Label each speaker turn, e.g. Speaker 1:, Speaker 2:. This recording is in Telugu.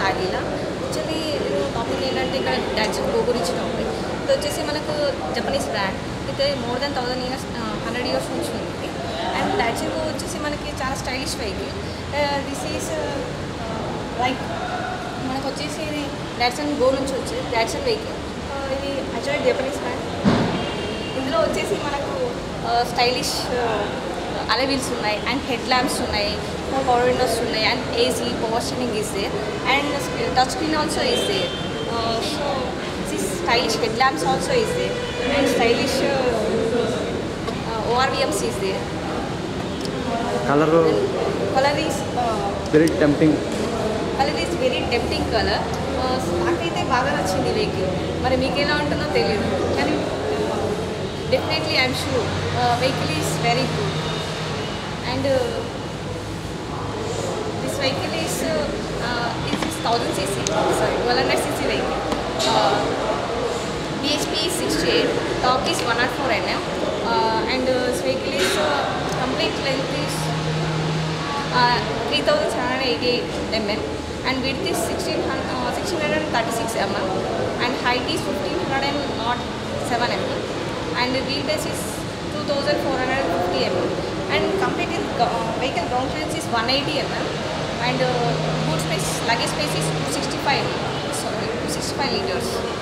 Speaker 1: ఆగిలా యాక్చువల్లీ టాపిక్ ఏంటంటే ఇక్కడ డాక్షన్ గో గురించి టాపిక్ ఇది వచ్చేసి మనకు జపనీస్ బ్రాండ్ అయితే more than thousand years hundred years నుంచి ఉంది అండ్ డాక్షన్ గో వచ్చేసి మనకి చాలా stylish vehicle this is like మనకు వచ్చేసి ఇది డాట్సన్ గో నుంచి వచ్చేది డాట్సన్ వెహికల్ ఇది యాక్చువల్లీ జపనీస్ బ్రాండ్ ఇందులో వచ్చేసి మనకు స్టైలిష్ అలే వీల్స్ ఉన్నాయి అండ్ హెడ్ ల్యాంప్స్ ఉన్నాయి పవర్ విండోస్ ఉన్నాయి and AC power steering is there and touch screen also is there so this stylish head lamps also is there and stylish ORVMs is there
Speaker 2: colour
Speaker 1: colour is
Speaker 2: very tempting
Speaker 1: colour is very tempting colour నాకైతే బాగా నచ్చింది వెహికల్ మరి మీకు ఎలా ఉంటుందో తెలియదు కానీ definitely I'm sure vehicle is very good and this vehicle is is is thousand CC sorry twelve hundred CC vehicle BHP is 68 top is 104 mm uh, and uh, this vehicle is uh, complete length is uh, 3788 mm and width is 1600, uh, 1636 mm and height is 1507 mm and the wheelbase is 2450 mm and complete is, uh, vehicle ground clearance is 180 mm and uh, boot space luggage space is 265 sorry 265 liters